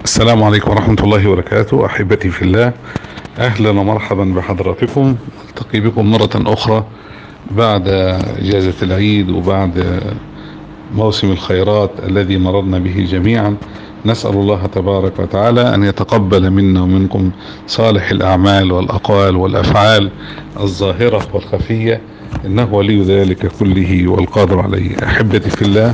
السلام عليكم ورحمة الله وبركاته أحبتي في الله أهلا ومرحبا بحضراتكم نلتقي بكم مرة أخرى بعد إجازة العيد وبعد موسم الخيرات الذي مررنا به جميعا نسأل الله تبارك وتعالى أن يتقبل منا ومنكم صالح الأعمال والأقوال والأفعال الظاهرة والخفية إنه ولي ذلك كله والقادر عليه أحبتي في الله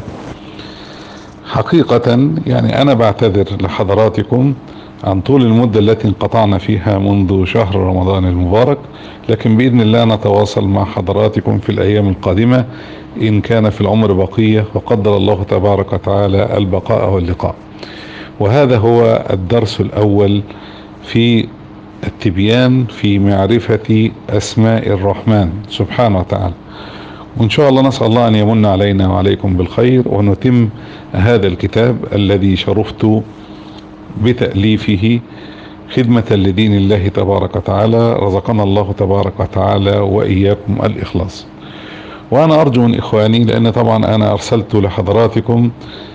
حقيقة يعني أنا بعتذر لحضراتكم عن طول المدة التي انقطعنا فيها منذ شهر رمضان المبارك لكن بإذن الله نتواصل مع حضراتكم في الأيام القادمة إن كان في العمر بقية وقدر الله تبارك وتعالى البقاء واللقاء وهذا هو الدرس الأول في التبيان في معرفة أسماء الرحمن سبحانه وتعالى وإن شاء الله نسأل الله أن يمن علينا وعليكم بالخير ونتم هذا الكتاب الذي شرفت بتأليفه خدمة لدين الله تبارك وتعالى رزقنا الله تبارك وتعالى وإياكم الإخلاص وأنا أرجو من إخواني لأن طبعا أنا أرسلت لحضراتكم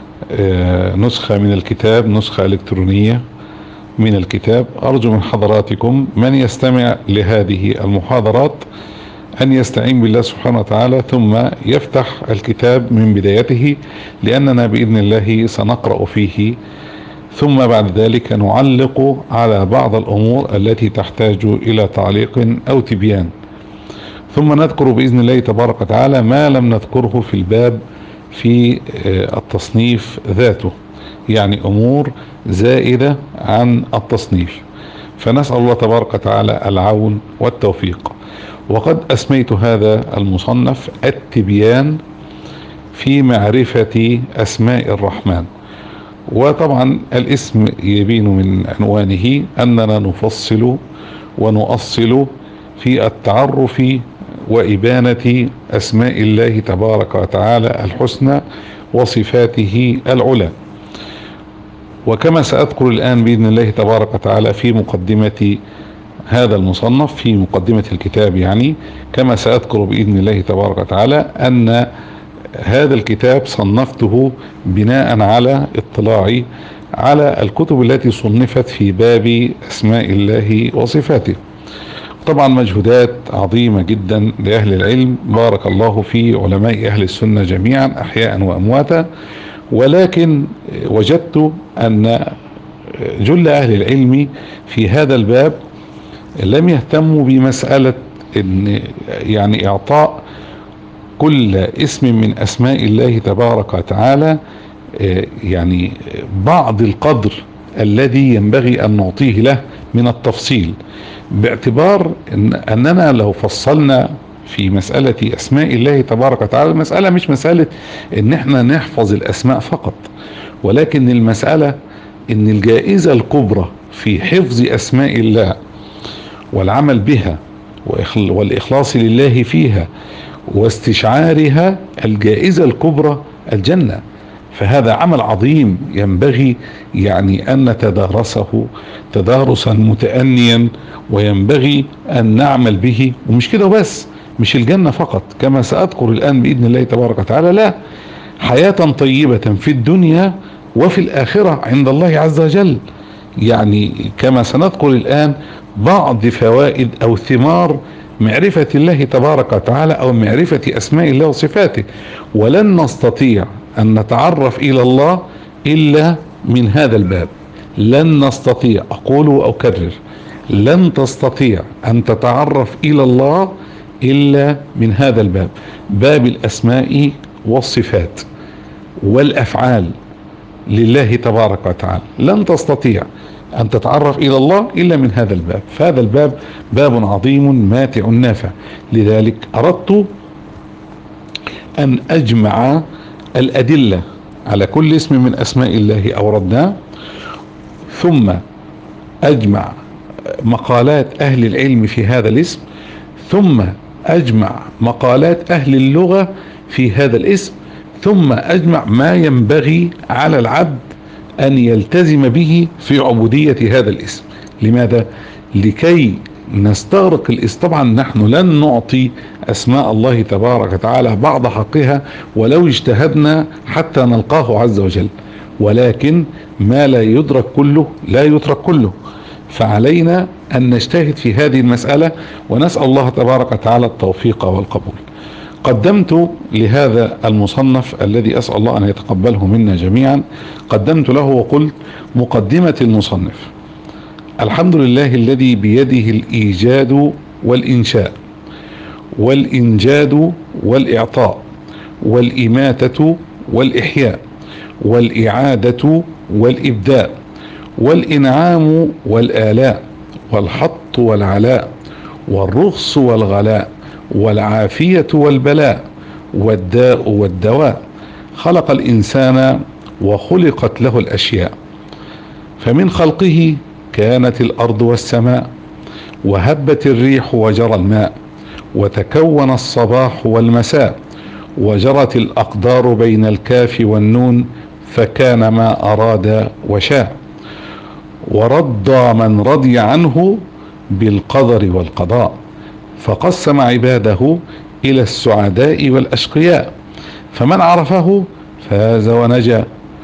نسخة من الكتاب نسخة إلكترونية من الكتاب أرجو من حضراتكم من يستمع لهذه المحاضرات أن يستعين بالله سبحانه وتعالى ثم يفتح الكتاب من بدايته لأننا بإذن الله سنقرأ فيه ثم بعد ذلك نعلق على بعض الأمور التي تحتاج إلى تعليق أو تبيان ثم نذكر بإذن الله تبارك وتعالى ما لم نذكره في الباب في التصنيف ذاته يعني أمور زائدة عن التصنيف فنسأل الله تبارك وتعالى العون والتوفيق وقد أسميت هذا المصنف التبيان في معرفة أسماء الرحمن وطبعا الاسم يبين من عنوانه أننا نفصل ونؤصل في التعرف وإبانة أسماء الله تبارك وتعالى الحسنى وصفاته العلى وكما سأذكر الآن بإذن الله تبارك وتعالى في مقدمة هذا المصنف في مقدمة الكتاب يعني كما سأذكر بإذن الله تبارك وتعالى أن هذا الكتاب صنفته بناء على اطلاعي على الكتب التي صنفت في باب أسماء الله وصفاته طبعا مجهودات عظيمة جدا لأهل العلم بارك الله في علماء أهل السنة جميعا أحياء وأمواتا ولكن وجدت أن جل أهل العلم في هذا الباب لم يهتموا بمسألة إن يعني إعطاء كل اسم من أسماء الله تبارك وتعالى يعني بعض القدر الذي ينبغي أن نعطيه له من التفصيل باعتبار إن أننا لو فصلنا في مسألة أسماء الله تبارك وتعالى المسألة مش مسألة إن احنا نحفظ الأسماء فقط ولكن المسألة إن الجائزة الكبرى في حفظ أسماء الله والعمل بها والإخلاص لله فيها واستشعارها الجائزة الكبرى الجنة فهذا عمل عظيم ينبغي يعني أن نتدارسه تدارسا متأنيا وينبغي أن نعمل به ومش كده بس مش الجنة فقط كما سأذكر الآن بإذن الله تبارك وتعالى لا حياة طيبة في الدنيا وفي الآخرة عند الله عز وجل يعني كما سنذكر الآن بعض فوائد أو ثمار معرفة الله تبارك وتعالى أو معرفة أسماء الله وصفاته ولن نستطيع أن نتعرف إلى الله إلا من هذا الباب لن نستطيع أقول وأكرر لن تستطيع أن تتعرف إلى الله إلا من هذا الباب باب الأسماء والصفات والأفعال لله تبارك وتعالى لن تستطيع أن تتعرف إلى الله إلا من هذا الباب فهذا الباب باب عظيم ماتع نافع لذلك أردت أن أجمع الأدلة على كل اسم من أسماء الله أوردناه ثم أجمع مقالات أهل العلم في هذا الاسم ثم أجمع مقالات أهل اللغة في هذا الاسم ثم أجمع ما ينبغي على العبد أن يلتزم به في عبودية هذا الاسم لماذا؟ لكي نستغرق الاسم طبعا نحن لن نعطي أسماء الله تبارك وتعالى بعض حقها ولو اجتهدنا حتى نلقاه عز وجل ولكن ما لا يدرك كله لا يترك كله فعلينا أن نجتهد في هذه المسألة ونسأل الله تبارك وتعالى التوفيق والقبول قدمت لهذا المصنف الذي أسأل الله أن يتقبله منا جميعا قدمت له وقلت مقدمة المصنف الحمد لله الذي بيده الإيجاد والإنشاء والإنجاد والإعطاء والإماتة والإحياء والإعادة والإبداء والإنعام والآلاء والحط والعلاء والرخص والغلاء والعافية والبلاء والداء والدواء خلق الإنسان وخلقت له الأشياء فمن خلقه كانت الأرض والسماء وهبت الريح وجرى الماء وتكون الصباح والمساء وجرت الأقدار بين الكاف والنون فكان ما أراد وشاء ورضى من رضي عنه بالقدر والقضاء فقسم عباده الى السعداء والاشقياء فمن عرفه فاز ونجا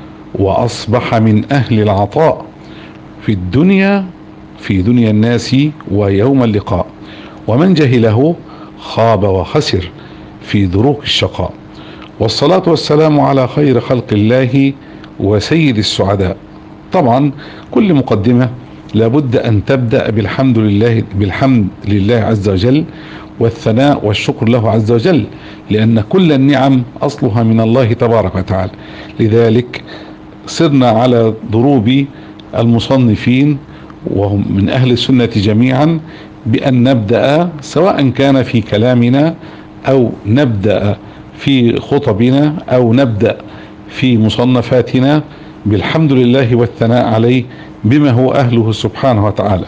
واصبح من اهل العطاء في الدنيا في دنيا الناس ويوم اللقاء ومن جهله خاب وخسر في دروك الشقاء والصلاة والسلام على خير خلق الله وسيد السعداء طبعا كل مقدمة لابد ان تبدأ بالحمد لله بالحمد لله عز وجل والثناء والشكر له عز وجل لان كل النعم اصلها من الله تبارك وتعالى لذلك صرنا على ضروب المصنفين وهم من اهل السنة جميعا بان نبدأ سواء كان في كلامنا او نبدأ في خطبنا او نبدأ في مصنفاتنا بالحمد لله والثناء عليه بما هو اهله سبحانه وتعالى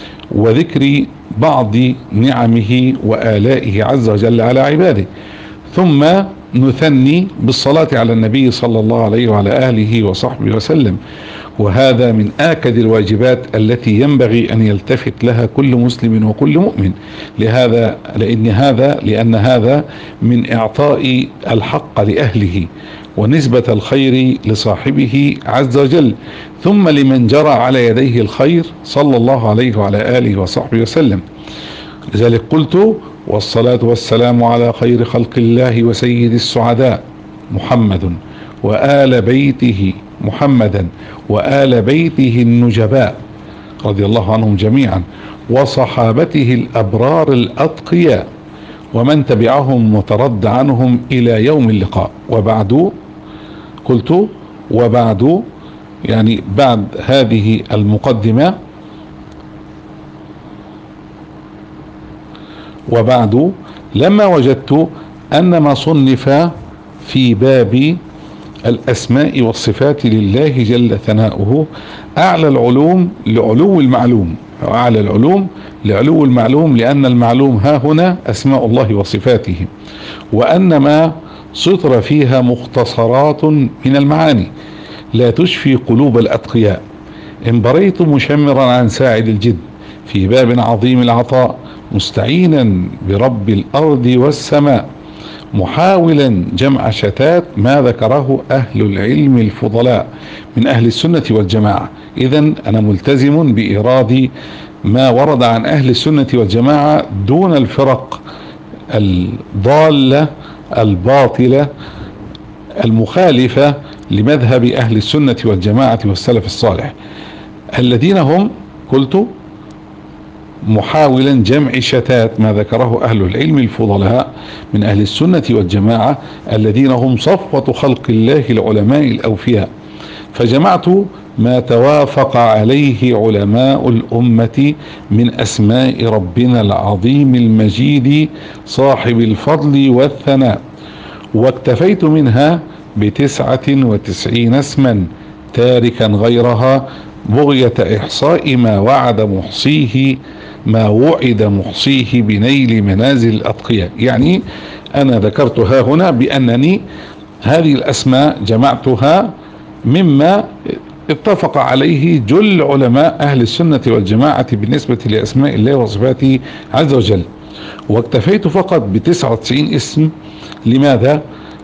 وذكر بعض نعمه والائه عز وجل على عباده ثم نثني بالصلاة على النبي صلى الله عليه وعلى آله وصحبه وسلم وهذا من آكد الواجبات التي ينبغي أن يلتفت لها كل مسلم وكل مؤمن لهذا لأن هذا لأن هذا من إعطاء الحق لأهله ونسبة الخير لصاحبه عز وجل ثم لمن جرى على يديه الخير صلى الله عليه وعلى آله وصحبه وسلم لذلك قلت والصلاة والسلام على خير خلق الله وسيد السعداء محمد وآل بيته محمدا وآل بيته النجباء رضي الله عنهم جميعا وصحابته الأبرار الأتقياء ومن تبعهم وترد عنهم إلى يوم اللقاء وبعد قلت وبعد يعني بعد هذه المقدمة وبعد لما وجدت أن ما صنف في باب الأسماء والصفات لله جل ثناؤه أعلى العلوم لعلو المعلوم أعلى العلوم لعلو المعلوم لأن المعلوم ها هنا أسماء الله وصفاته وأن ما سطر فيها مختصرات من المعاني لا تشفي قلوب الأتقياء إن بريت مشمرا عن ساعد الجد في باب عظيم العطاء مستعينا برب الأرض والسماء محاولا جمع شتات ما ذكره أهل العلم الفضلاء من أهل السنة والجماعة إذا أنا ملتزم بإيراد ما ورد عن أهل السنة والجماعة دون الفرق الضالة الباطلة المخالفة لمذهب أهل السنة والجماعة والسلف الصالح الذين هم قلت محاولا جمع شتات ما ذكره أهل العلم الفضلاء من أهل السنة والجماعة الذين هم صفوة خلق الله العلماء الأوفياء فجمعت ما توافق عليه علماء الأمة من أسماء ربنا العظيم المجيد صاحب الفضل والثناء واكتفيت منها بتسعة وتسعين اسما تاركا غيرها بغية إحصاء ما وعد محصيه ما وعد محصيه بنيل منازل الأتقياء يعني أنا ذكرتها هنا بأنني هذه الأسماء جمعتها مما اتفق عليه جل علماء أهل السنة والجماعة بالنسبة لأسماء الله وصفاته عز وجل واكتفيت فقط ب 99 اسم لماذا؟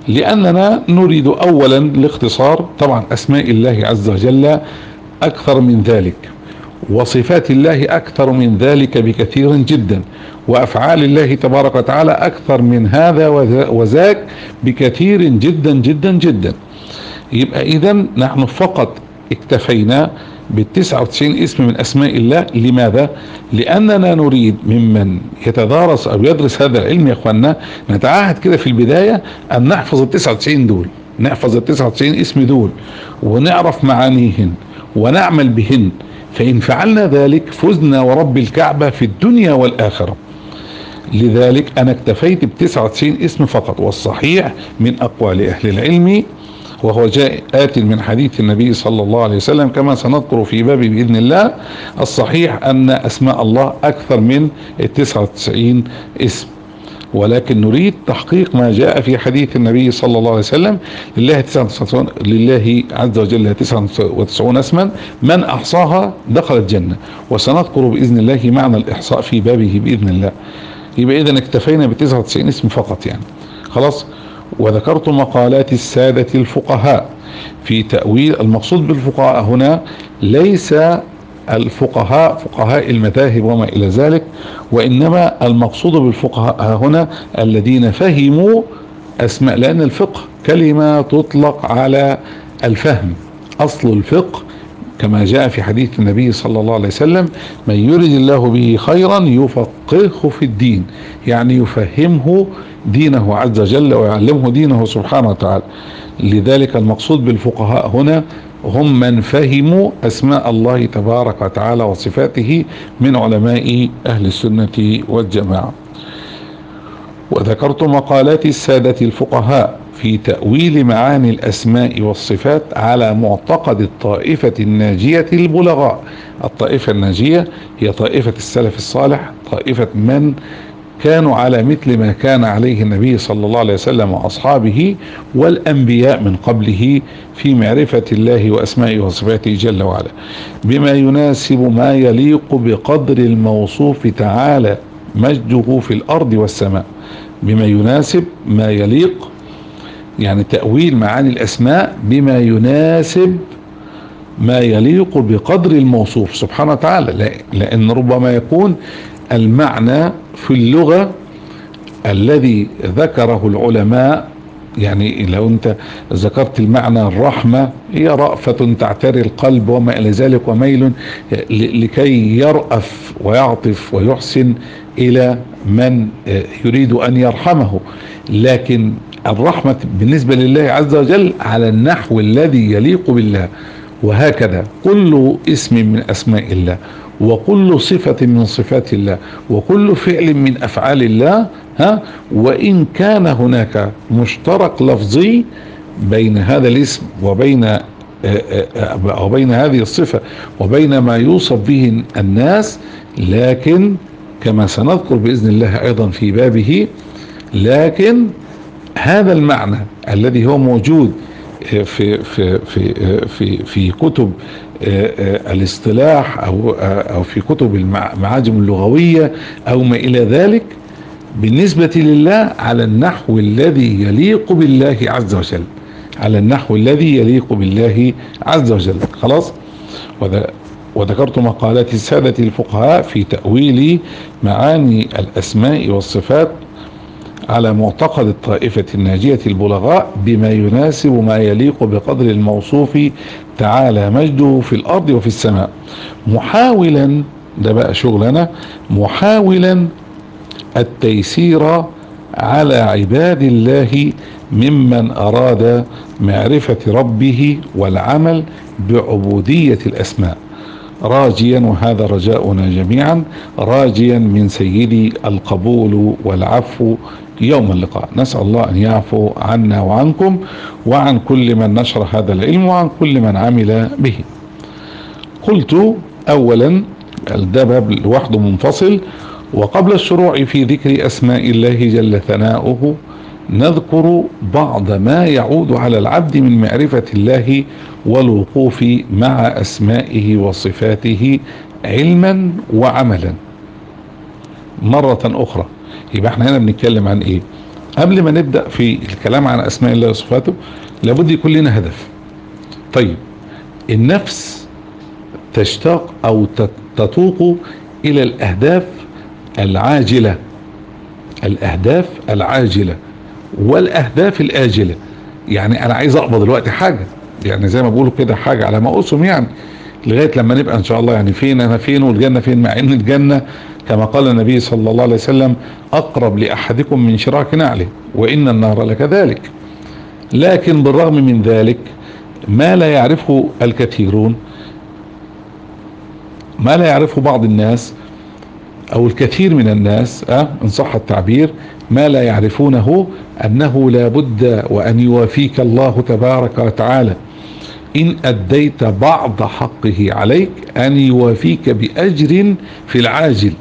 لاننا نريد اولا الاختصار طبعا اسماء الله عز وجل اكثر من ذلك وصفات الله اكثر من ذلك بكثير جدا وافعال الله تبارك وتعالى اكثر من هذا وذاك بكثير جدا جدا جدا يبقى اذا نحن فقط اكتفينا بالتسعة وتسعين اسم من اسماء الله لماذا لاننا نريد ممن يتدارس او يدرس هذا العلم يا اخوانا نتعاهد كده في البداية ان نحفظ التسعة وتسعين دول نحفظ التسعة وتسعين اسم دول ونعرف معانيهن ونعمل بهن فإن فعلنا ذلك فزنا ورب الكعبة في الدنيا والآخرة لذلك أنا اكتفيت ب 99 اسم فقط والصحيح من أقوال أهل العلم وهو جاء آت من حديث النبي صلى الله عليه وسلم كما سنذكر في باب بإذن الله الصحيح أن أسماء الله أكثر من 99 اسم ولكن نريد تحقيق ما جاء في حديث النبي صلى الله عليه وسلم لله 99 لله عز وجل 99 اسما من احصاها دخل الجنه وسنذكر باذن الله معنى الاحصاء في بابه باذن الله يبقى اذا اكتفينا ب 99 اسم فقط يعني خلاص وذكرت مقالات السادة الفقهاء في تأويل المقصود بالفقهاء هنا ليس الفقهاء فقهاء المذاهب وما إلى ذلك وإنما المقصود بالفقهاء هنا الذين فهموا أسماء لأن الفقه كلمة تطلق على الفهم أصل الفقه كما جاء في حديث النبي صلى الله عليه وسلم من يرد الله به خيرا يفقهه في الدين يعني يفهمه دينه عز وجل ويعلمه دينه سبحانه وتعالى لذلك المقصود بالفقهاء هنا هم من فهموا اسماء الله تبارك وتعالى وصفاته من علماء اهل السنه والجماعه وذكرت مقالات الساده الفقهاء في تاويل معاني الاسماء والصفات على معتقد الطائفه الناجيه البلغاء الطائفه الناجيه هي طائفه السلف الصالح طائفه من كانوا على مثل ما كان عليه النبي صلى الله عليه وسلم واصحابه والانبياء من قبله في معرفه الله واسمائه وصفاته جل وعلا بما يناسب ما يليق بقدر الموصوف تعالى مجده في الارض والسماء بما يناسب ما يليق يعني تاويل معاني الاسماء بما يناسب ما يليق بقدر الموصوف سبحانه وتعالى لان ربما يكون المعنى في اللغة الذي ذكره العلماء يعني لو انت ذكرت المعنى الرحمة هي رأفة تعتري القلب وما الى ذلك وميل لكي يرأف ويعطف ويحسن الى من يريد ان يرحمه لكن الرحمة بالنسبة لله عز وجل على النحو الذي يليق بالله وهكذا كل اسم من اسماء الله وكل صفة من صفات الله وكل فعل من افعال الله ها وان كان هناك مشترك لفظي بين هذا الاسم وبين وبين هذه الصفة وبين ما يوصف به الناس لكن كما سنذكر بإذن الله أيضا في بابه لكن هذا المعنى الذي هو موجود في في في في في كتب الاصطلاح او او في كتب المعاجم اللغويه او ما الى ذلك بالنسبه لله على النحو الذي يليق بالله عز وجل على النحو الذي يليق بالله عز وجل خلاص وذكرت مقالات السادة الفقهاء في تأويل معاني الأسماء والصفات على معتقد الطائفة الناجية البلغاء بما يناسب ما يليق بقدر الموصوف تعالى مجده في الأرض وفي السماء محاولا ده بقى شغلنا محاولا التيسير على عباد الله ممن أراد معرفة ربه والعمل بعبودية الأسماء راجيا وهذا رجاؤنا جميعا راجيا من سيدي القبول والعفو يوم اللقاء نسأل الله أن يعفو عنا وعنكم وعن كل من نشر هذا العلم وعن كل من عمل به قلت أولا ده باب لوحده منفصل وقبل الشروع في ذكر أسماء الله جل ثناؤه نذكر بعض ما يعود على العبد من معرفة الله والوقوف مع أسمائه وصفاته علما وعملا مرة أخرى يبقى احنا هنا بنتكلم عن ايه قبل ما نبدأ في الكلام عن اسماء الله وصفاته لابد يكون لنا هدف طيب النفس تشتاق او تتوق الى الاهداف العاجلة الاهداف العاجلة والاهداف الاجلة يعني انا عايز اقبض دلوقتي حاجة يعني زي ما بيقولوا كده حاجة على ما اسم يعني لغاية لما نبقى ان شاء الله يعني فين انا فين والجنة فين مع ان الجنة كما قال النبي صلى الله عليه وسلم اقرب لاحدكم من شراك نعله وان النار لكذلك لكن بالرغم من ذلك ما لا يعرفه الكثيرون ما لا يعرفه بعض الناس او الكثير من الناس أه ان صح التعبير ما لا يعرفونه انه لا بد وان يوافيك الله تبارك وتعالى ان اديت بعض حقه عليك ان يوافيك باجر في العاجل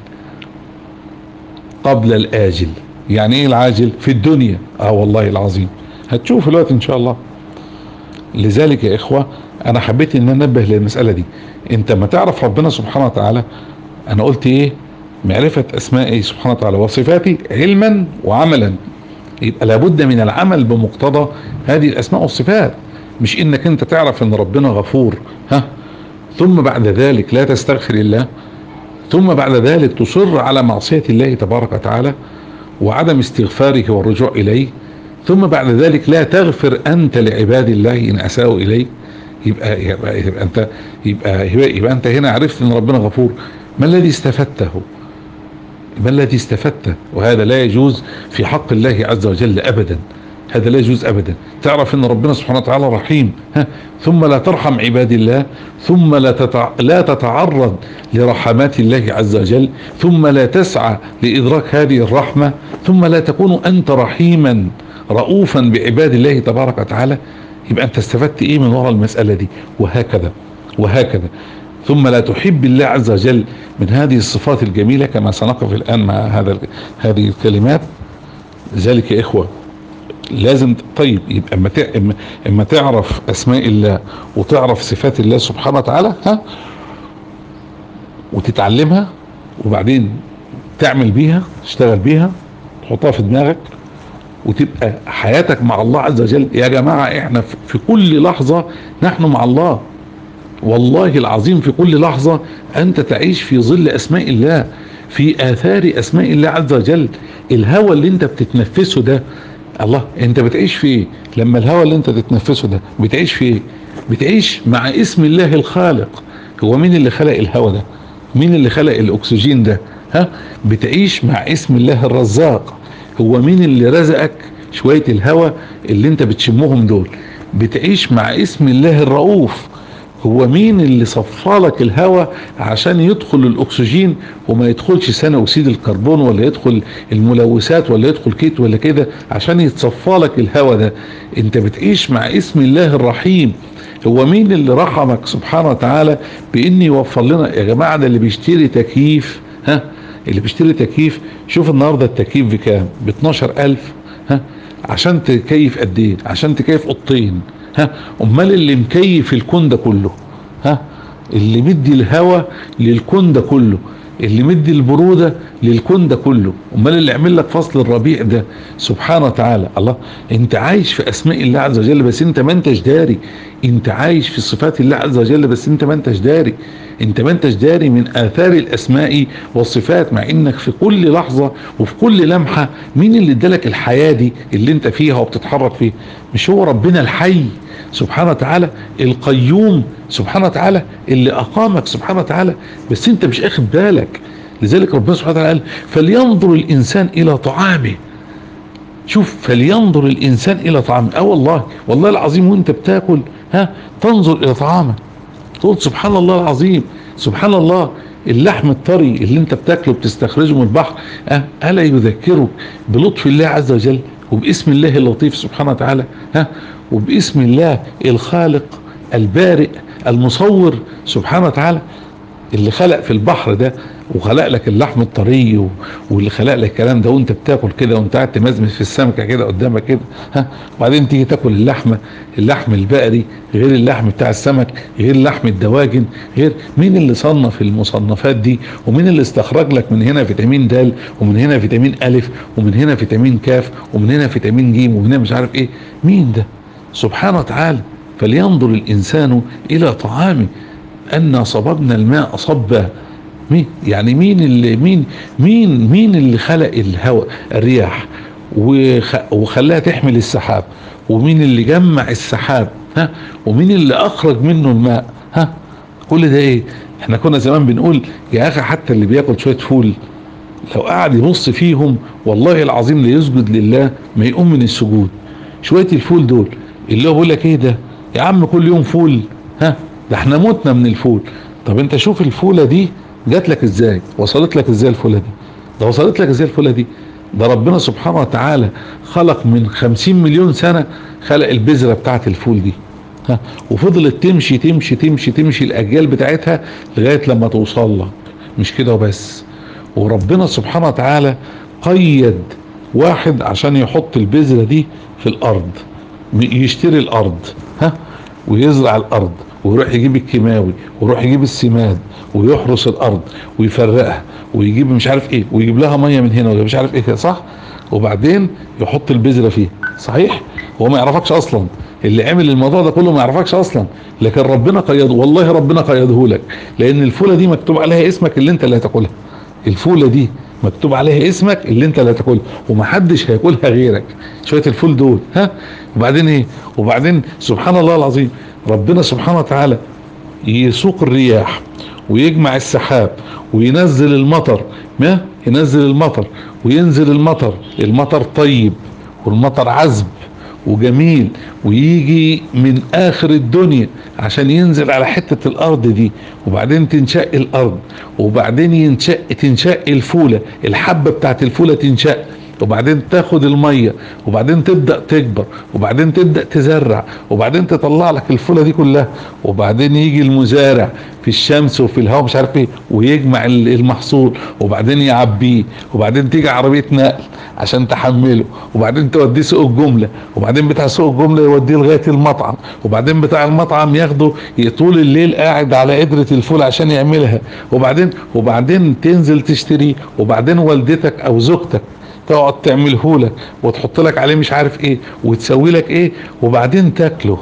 قبل الاجل يعني ايه العاجل في الدنيا اه والله العظيم هتشوف الوقت ان شاء الله لذلك يا اخوة انا حبيت ان انبه للمسألة دي انت ما تعرف ربنا سبحانه وتعالى انا قلت ايه معرفة اسمائه سبحانه وتعالى وصفاته علما وعملا يبقى لابد من العمل بمقتضى هذه الاسماء والصفات مش انك انت تعرف ان ربنا غفور ها ثم بعد ذلك لا تستغفر الله ثم بعد ذلك تصر على معصية الله تبارك وتعالى وعدم استغفاره والرجوع اليه ثم بعد ذلك لا تغفر انت لعباد الله ان اساءوا اليك يبقى, يبقى, يبقى انت يبقى, يبقى, يبقى انت هنا عرفت ان ربنا غفور ما الذي استفدته ما الذي استفدته وهذا لا يجوز في حق الله عز وجل ابدا هذا لا يجوز ابدا تعرف ان ربنا سبحانه وتعالى رحيم ها ثم لا ترحم عباد الله ثم لا تتع... لا تتعرض لرحمات الله عز وجل ثم لا تسعى لادراك هذه الرحمه ثم لا تكون انت رحيما رؤوفا بعباد الله تبارك وتعالى يبقى انت استفدت ايه من وراء المساله دي وهكذا وهكذا ثم لا تحب الله عز وجل من هذه الصفات الجميله كما سنقف الان مع هذا هذه الكلمات لذلك يا اخوه لازم طيب يبقى اما اما تعرف اسماء الله وتعرف صفات الله سبحانه وتعالى ها وتتعلمها وبعدين تعمل بيها تشتغل بيها تحطها في دماغك وتبقى حياتك مع الله عز وجل يا جماعة احنا في كل لحظة نحن مع الله والله العظيم في كل لحظة انت تعيش في ظل اسماء الله في اثار اسماء الله عز وجل الهوى اللي انت بتتنفسه ده الله انت بتعيش في ايه لما الهوى اللي انت تتنفسه ده بتعيش في ايه بتعيش مع اسم الله الخالق هو مين اللي خلق الهوى ده مين اللي خلق الاكسجين ده ها بتعيش مع اسم الله الرزاق هو مين اللي رزقك شوية الهوى اللي انت بتشمهم دول بتعيش مع اسم الله الرؤوف هو مين اللي صفالك الهوى عشان يدخل الاكسجين وما يدخلش ثاني اكسيد الكربون ولا يدخل الملوثات ولا يدخل كيت ولا كده عشان يتصفالك الهوى ده انت بتعيش مع اسم الله الرحيم هو مين اللي رحمك سبحانه وتعالى بان يوفر لنا يا جماعه ده اللي بيشتري تكييف ها اللي بيشتري تكييف شوف النهارده التكييف بكام ب 12000 ها عشان تكيف قد ايه عشان تكيف اوضتين ها امال اللي مكيف الكون ده كله ها اللي مدي الهواء للكون ده كله اللي مدي البروده للكون ده كله امال اللي عمل لك فصل الربيع ده سبحانه وتعالى الله انت عايش في اسماء الله عز وجل بس انت ما انتش داري انت عايش في صفات الله عز وجل بس انت ما انتش داري انت ما انتش داري من اثار الاسماء والصفات مع انك في كل لحظة وفي كل لمحة مين اللي ادالك الحياة دي اللي انت فيها وبتتحرك فيها مش هو ربنا الحي سبحانه وتعالى القيوم سبحانه وتعالى اللي اقامك سبحانه وتعالى بس انت مش اخد بالك لذلك ربنا سبحانه وتعالى قال فلينظر الانسان الى طعامه شوف فلينظر الانسان الى طعامه اه والله والله العظيم وانت بتاكل ها تنظر الى طعامك تقول سبحان الله العظيم سبحان الله اللحم الطري اللي انت بتاكله بتستخرجه من البحر أه الا يذكرك بلطف الله عز وجل وباسم الله اللطيف سبحانه وتعالى ها وباسم الله الخالق البارئ المصور سبحانه وتعالى اللي خلق في البحر ده وخلق لك اللحم الطري و- واللي خلق لك الكلام ده وانت بتاكل كده وانت قاعد تمزمز في السمكه كده قدامك كده ها وبعدين تيجي تاكل اللحمه اللحم البقري غير اللحم بتاع السمك غير لحم الدواجن غير مين اللي صنف المصنفات دي ومين اللي استخرج لك من هنا فيتامين د ومن هنا فيتامين الف ومن هنا فيتامين كاف ومن هنا فيتامين ج ومن هنا مش عارف ايه مين ده سبحانه وتعالى فلينظر الانسان الى طعامه أنا صببنا الماء صبا مين يعني مين اللي مين مين مين اللي خلق الهواء الرياح وخ وخلاها تحمل السحاب ومين اللي جمع السحاب ها ومين اللي اخرج منه الماء ها كل ده ايه احنا كنا زمان بنقول يا اخي حتى اللي بياكل شويه فول لو قعد يبص فيهم والله العظيم ليسجد لله ما يقوم من السجود شويه الفول دول اللي هو بيقول لك ايه ده يا عم كل يوم فول ها ده احنا متنا من الفول طب انت شوف الفوله دي جات لك ازاي وصلت لك ازاي الفوله دي ده وصلت لك ازاي الفوله دي ده ربنا سبحانه وتعالى خلق من خمسين مليون سنة خلق البذرة بتاعت الفول دي ها وفضلت تمشي تمشي تمشي تمشي الأجيال بتاعتها لغاية لما توصل لك مش كده وبس وربنا سبحانه وتعالى قيد واحد عشان يحط البذرة دي في الأرض يشتري الأرض ها ويزرع الأرض ويروح يجيب الكيماوي ويروح يجيب السماد ويحرس الارض ويفرقها ويجيب مش عارف ايه ويجيب لها ميه من هنا ولا مش عارف ايه كده صح وبعدين يحط البذره فيها صحيح هو ما يعرفكش اصلا اللي عمل الموضوع ده كله ما يعرفكش اصلا لكن ربنا قيده والله ربنا قيده لك لان الفوله دي مكتوب عليها اسمك اللي انت اللي هتاكلها الفوله دي مكتوب عليها اسمك اللي انت اللي هتاكلها ومحدش هياكلها غيرك شويه الفول دول ها وبعدين ايه وبعدين سبحان الله العظيم ربنا سبحانه وتعالى يسوق الرياح ويجمع السحاب وينزل المطر ما ينزل المطر وينزل المطر المطر طيب والمطر عذب وجميل ويجي من اخر الدنيا عشان ينزل على حتة الارض دي وبعدين تنشق الارض وبعدين ينشق تنشق الفولة الحبة بتاعت الفولة تنشق وبعدين تاخد المية وبعدين تبدأ تكبر وبعدين تبدأ تزرع وبعدين تطلع لك الفولة دي كلها وبعدين يجي المزارع في الشمس وفي الهواء مش عارف ايه ويجمع المحصول وبعدين يعبيه وبعدين تيجي عربية نقل عشان تحمله وبعدين توديه سوق الجملة وبعدين بتاع سوق الجملة يوديه لغاية المطعم وبعدين بتاع المطعم ياخده طول الليل قاعد على قدرة الفول عشان يعملها وبعدين وبعدين تنزل تشتريه وبعدين والدتك او زوجتك تقعد تعمله لك وتحط لك عليه مش عارف ايه وتسوي لك ايه وبعدين تاكله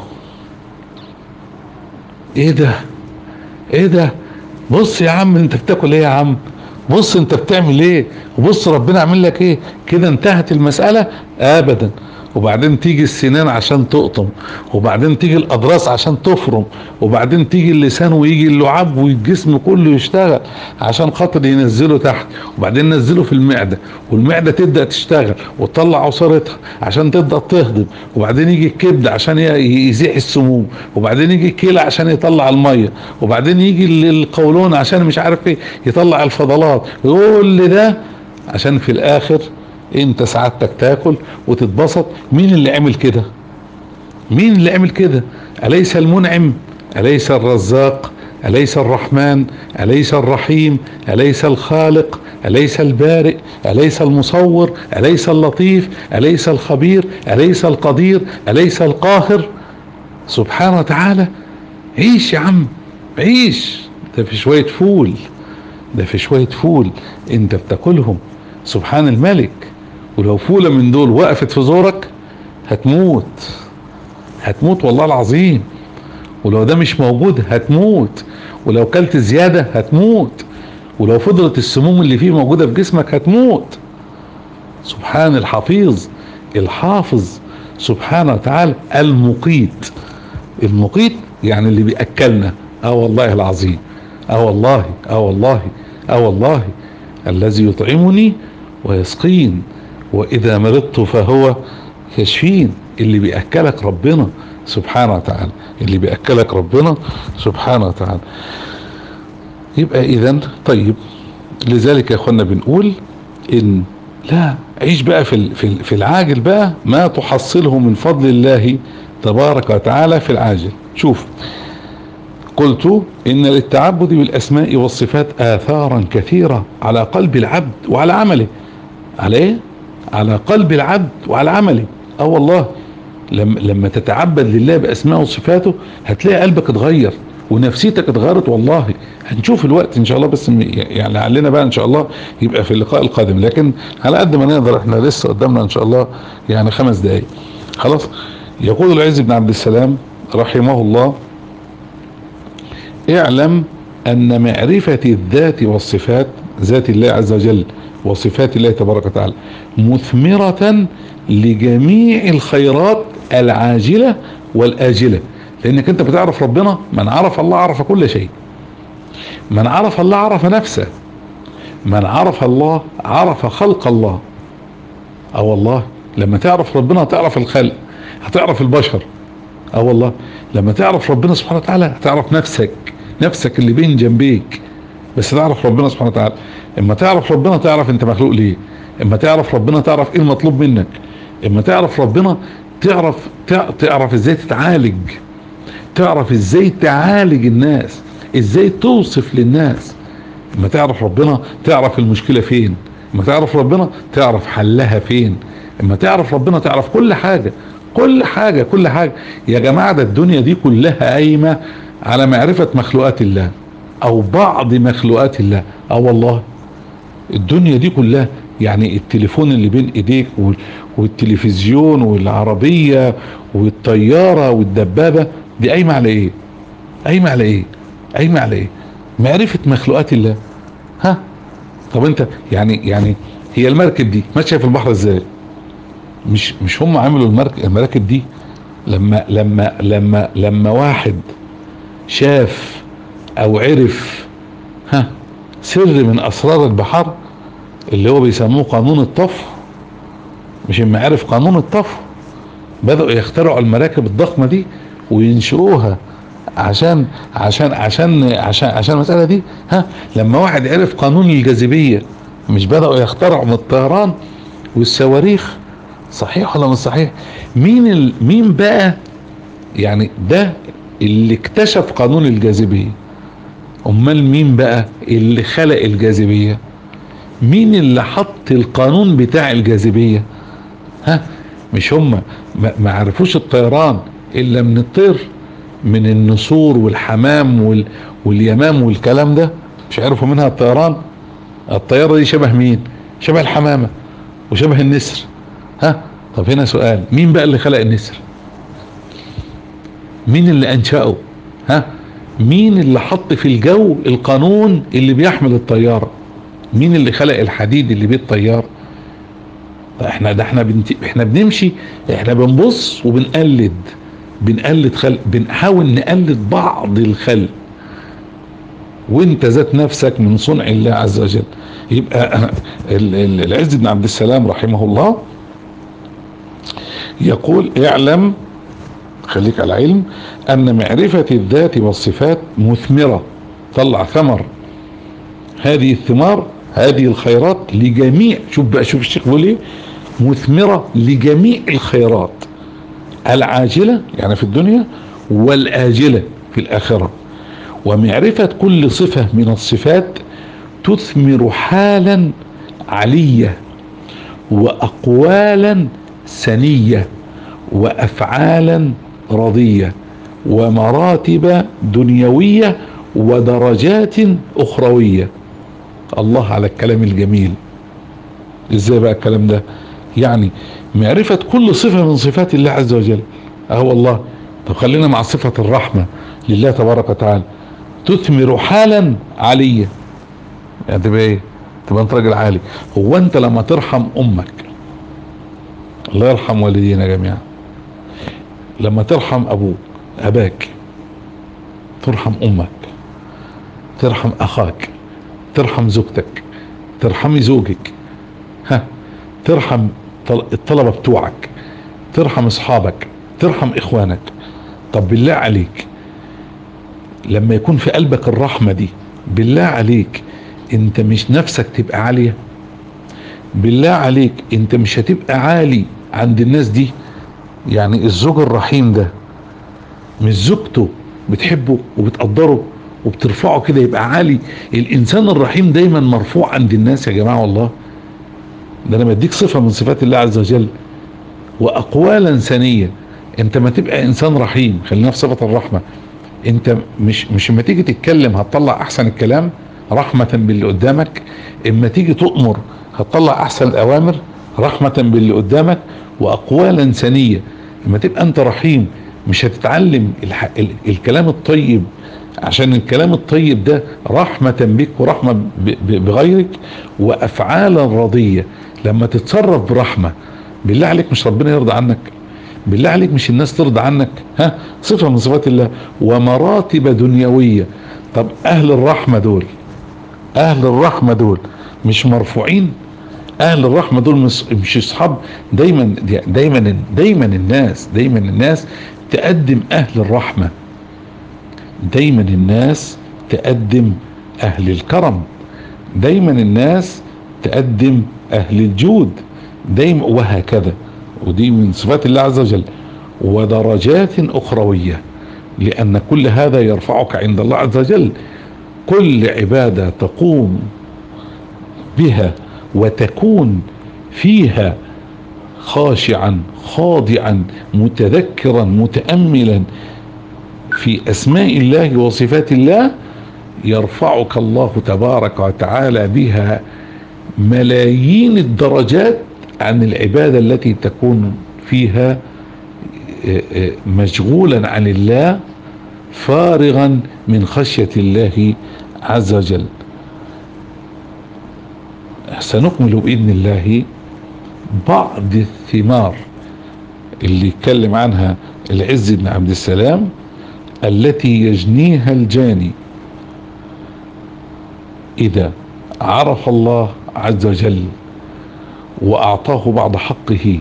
ايه ده ايه ده بص يا عم انت بتاكل ايه يا عم بص انت بتعمل ايه وبص ربنا عامل لك ايه كده انتهت المسألة ابدا وبعدين تيجي السنان عشان تقطم وبعدين تيجي الاضراس عشان تفرم وبعدين تيجي اللسان ويجي اللعاب والجسم كله يشتغل عشان خاطر ينزله تحت وبعدين ينزله في المعدة والمعدة تبدأ تشتغل وتطلع عصارتها عشان تبدأ تهضم وبعدين يجي الكبد عشان يزيح السموم وبعدين يجي الكلى عشان يطلع المية وبعدين يجي القولون عشان مش عارف ايه يطلع الفضلات كل ده عشان في الاخر انت سعادتك تاكل وتتبسط مين اللي عمل كده مين اللي عمل كده اليس المنعم اليس الرزاق اليس الرحمن اليس الرحيم اليس الخالق اليس البارئ اليس المصور اليس اللطيف اليس الخبير اليس القدير اليس القاهر سبحانه وتعالى عيش يا عم عيش ده في شوية فول ده في شوية فول انت بتاكلهم سبحان الملك ولو فولة من دول وقفت في زورك هتموت هتموت والله العظيم ولو ده مش موجود هتموت ولو كلت زيادة هتموت ولو فضلت السموم اللي فيه موجودة في جسمك هتموت سبحان الحفيظ الحافظ سبحانه وتعالى المقيت المقيت يعني اللي بيأكلنا اه والله العظيم اه والله اه والله اه والله الذي يطعمني ويسقين واذا مرضت فهو يشفين اللي بيأكلك ربنا سبحانه وتعالى اللي بيأكلك ربنا سبحانه وتعالى يبقى اذا طيب لذلك يا اخوانا بنقول ان لا عيش بقى في في في العاجل بقى ما تحصله من فضل الله تبارك وتعالى في العاجل شوف قلت ان للتعبد بالاسماء والصفات اثارا كثيرة على قلب العبد وعلى عمله على ايه على قلب العبد وعلى عمله اه والله لما, لما تتعبد لله باسماء وصفاته هتلاقي قلبك اتغير ونفسيتك اتغيرت والله هنشوف الوقت ان شاء الله بس يعني لعلنا بقى ان شاء الله يبقى في اللقاء القادم لكن على قد ما نقدر احنا لسه قدامنا ان شاء الله يعني خمس دقايق خلاص يقول العز بن عبد السلام رحمه الله اعلم ان معرفة الذات والصفات ذات الله عز وجل وصفات الله تبارك وتعالى مثمرة لجميع الخيرات العاجلة والآجلة لانك انت بتعرف ربنا من عرف الله عرف كل شيء من عرف الله عرف نفسه من عرف الله عرف خلق الله اه والله لما تعرف ربنا هتعرف الخلق هتعرف البشر اه والله لما تعرف ربنا سبحانه وتعالى هتعرف نفسك نفسك اللي بين جنبيك بس تعرف ربنا سبحانه وتعالى اما تعرف ربنا تعرف انت مخلوق ليه اما تعرف ربنا تعرف ايه المطلوب منك اما تعرف ربنا تعرف تعرف ازاي تتعالج تعرف ازاي تعالج الناس ازاي توصف للناس اما تعرف ربنا تعرف المشكلة فين اما تعرف ربنا تعرف حلها فين اما تعرف ربنا تعرف كل حاجة كل حاجة كل حاجة يا جماعة ده الدنيا دي كلها قايمة على معرفة مخلوقات الله او بعض مخلوقات الله اه والله الدنيا دي كلها يعني التليفون اللي بين ايديك والتلفزيون والعربية والطيارة والدبابة دي قايمة على ايه قايمة على ايه قايمة على ايه معرفة مخلوقات الله ها طب انت يعني يعني هي المركب دي ماشية في البحر ازاي مش مش هم عملوا المركب المراكب دي لما لما لما لما واحد شاف او عرف ها سر من اسرار البحر اللي هو بيسموه قانون الطفو مش اما عرف قانون الطفو بدأوا يخترعوا المراكب الضخمة دي وينشروها عشان عشان عشان عشان عشان المسألة دي ها لما واحد عرف قانون الجاذبية مش بدأوا يخترعوا من الطيران والصواريخ صحيح ولا مش صحيح مين ال... مين بقى يعني ده اللي اكتشف قانون الجاذبية امال مين بقى اللي خلق الجاذبية مين اللي حط القانون بتاع الجاذبية ها مش هم ما عرفوش الطيران الا من الطير من النسور والحمام وال... واليمام والكلام ده مش عرفوا منها الطيران الطيارة دي شبه مين شبه الحمامة وشبه النسر ها طب هنا سؤال مين بقى اللي خلق النسر مين اللي انشأه ها مين اللي حط في الجو القانون اللي بيحمل الطيارة مين اللي خلق الحديد اللي بيه الطيارة احنا ده احنا بنت... احنا بنمشي احنا بنبص وبنقلد بنقلد خلق بنحاول نقلد بعض الخلق وانت ذات نفسك من صنع الله عز وجل يبقى العز بن عبد السلام رحمه الله يقول اعلم خليك على علم ان معرفة الذات والصفات مثمرة طلع ثمر هذه الثمار هذه الخيرات لجميع شوف بقى شوف الشيخ بيقول ايه مثمرة لجميع الخيرات العاجلة يعني في الدنيا والآجلة في الآخرة ومعرفة كل صفة من الصفات تثمر حالا علية وأقوالا سنية وأفعالا رضية ومراتب دنيوية ودرجات أخروية الله على الكلام الجميل ازاي بقى الكلام ده يعني معرفة كل صفة من صفات الله عز وجل اه والله طب خلينا مع صفة الرحمة لله تبارك وتعالى تثمر حالا عليا يعني تبقى ايه تبقى انت راجل عالي هو انت لما ترحم امك الله يرحم والدينا جميعا لما ترحم ابوك اباك ترحم امك ترحم اخاك ترحم زوجتك ترحمي زوجك ها ترحم الطلبة بتوعك ترحم اصحابك ترحم اخوانك طب بالله عليك لما يكون في قلبك الرحمة دي بالله عليك انت مش نفسك تبقى عالية بالله عليك انت مش هتبقى عالي عند الناس دي يعني الزوج الرحيم ده مش زوجته بتحبه وبتقدره وبترفعه كده يبقى عالي الانسان الرحيم دايما مرفوع عند الناس يا جماعه والله ده انا بديك صفه من صفات الله عز وجل واقوالا ثانيه انت ما تبقى انسان رحيم خلينا في صفه الرحمه انت مش مش اما تيجي تتكلم هتطلع احسن الكلام رحمه باللي قدامك اما تيجي تؤمر هتطلع احسن الاوامر رحمه باللي قدامك واقوالا ثانيه اما تبقى انت رحيم مش هتتعلم الح... ال... الكلام الطيب عشان الكلام الطيب ده رحمة بك ورحمة ب... ب... بغيرك وافعالا رضية لما تتصرف برحمة بالله عليك مش ربنا يرضى عنك بالله عليك مش الناس ترضى عنك ها صفة من صفات الله ومراتب دنيوية طب اهل الرحمة دول اهل الرحمة دول مش مرفوعين اهل الرحمة دول مش, مش اصحاب دايما دايما دايما الناس دايما الناس تقدم اهل الرحمة دايما الناس تقدم اهل الكرم دايما الناس تقدم اهل الجود دايما وهكذا ودي من صفات الله عز وجل ودرجات اخروية لان كل هذا يرفعك عند الله عز وجل كل عبادة تقوم بها وتكون فيها خاشعا خاضعا متذكرا متاملا في اسماء الله وصفات الله يرفعك الله تبارك وتعالى بها ملايين الدرجات عن العباده التي تكون فيها مشغولا عن الله فارغا من خشيه الله عز وجل سنكمل باذن الله بعض الثمار اللي اتكلم عنها العز بن عبد السلام التي يجنيها الجاني اذا عرف الله عز وجل واعطاه بعض حقه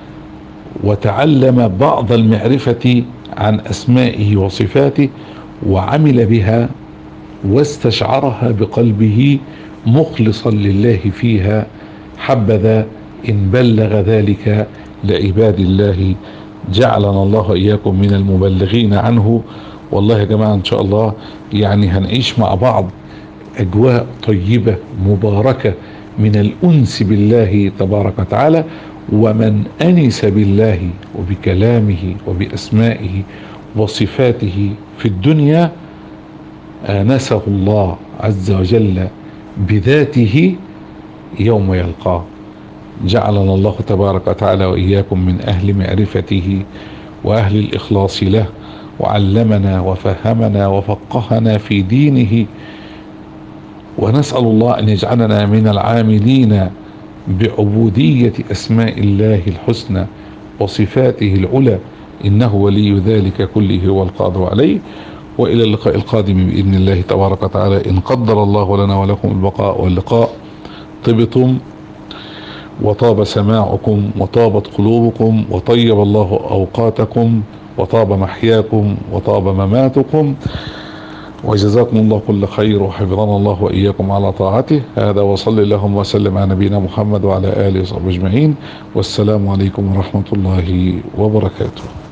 وتعلم بعض المعرفة عن اسمائه وصفاته وعمل بها واستشعرها بقلبه مخلصا لله فيها حبذا ان بلغ ذلك لعباد الله جعلنا الله اياكم من المبلغين عنه والله يا جماعه ان شاء الله يعني هنعيش مع بعض اجواء طيبه مباركه من الانس بالله تبارك وتعالى ومن انس بالله وبكلامه وباسمائه وصفاته في الدنيا انسه الله عز وجل بذاته يوم يلقاه جعلنا الله تبارك وتعالى واياكم من اهل معرفته واهل الاخلاص له وعلمنا وفهمنا وفقهنا في دينه ونسال الله ان يجعلنا من العاملين بعبوديه اسماء الله الحسنى وصفاته العلى انه ولي ذلك كله والقادر عليه والى اللقاء القادم باذن الله تبارك وتعالى ان قدر الله لنا ولكم البقاء واللقاء طبتم وطاب سماعكم وطابت قلوبكم وطيب الله اوقاتكم وطاب محياكم وطاب مماتكم وجزاكم الله كل خير وحفظنا الله واياكم على طاعته هذا وصلي اللهم وسلم على نبينا محمد وعلى اله وصحبه اجمعين والسلام عليكم ورحمه الله وبركاته